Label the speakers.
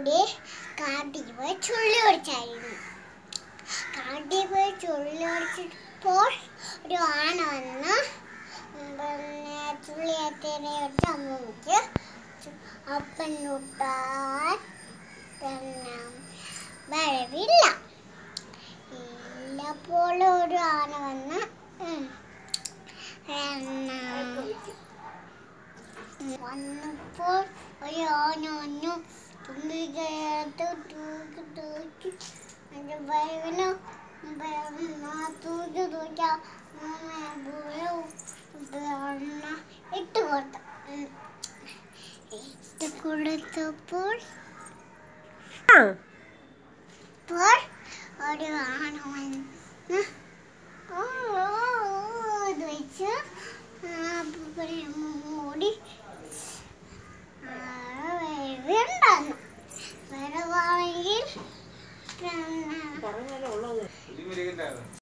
Speaker 1: കൂടി കാട്ടിൽ പോയി ചുള്ളി ഓടിച്ചായിരുന്നു കാട്ടിൽ പോയി ചുള്ളി ഓടിച്ചപ്പോൾ ഒരു ആന വന്ന് പിന്നെ ചുള്ളിയത്തേനെ എടുത്ത് അമ്മൂക്ക് അപ്പൻ മുട്ടാൻ പിന്നെ വരവില്ല ഇല്ലപ്പോൾ ഒരു ആന വന്ന് ഉം, പിന്നെ വന്നപ്പോൾ ഒരു ആന വന്നു തുമ്പിക്കകത്ത് തൂക്കി തൂക്കി എൻ്റെ വരവിന് തൂക്കി തൂക്കി പിന്നെ ഇട്ട് കൊടുത്തു ഉം. ഇട്ട് കൊടുത്തപ്പോൾ
Speaker 2: ആ
Speaker 1: അപ്പോൾ ഒരു ആന വന്ന് ഓ, ഓ, ഓ ഇത് വെച്ച് അപ്പൂപ്പനെ മൂടി വേണ്ടാന്ന് വരവാണെങ്കിൽ പിന്നെ
Speaker 3: പറഞ്ഞല്ലോ ഉള്ളത്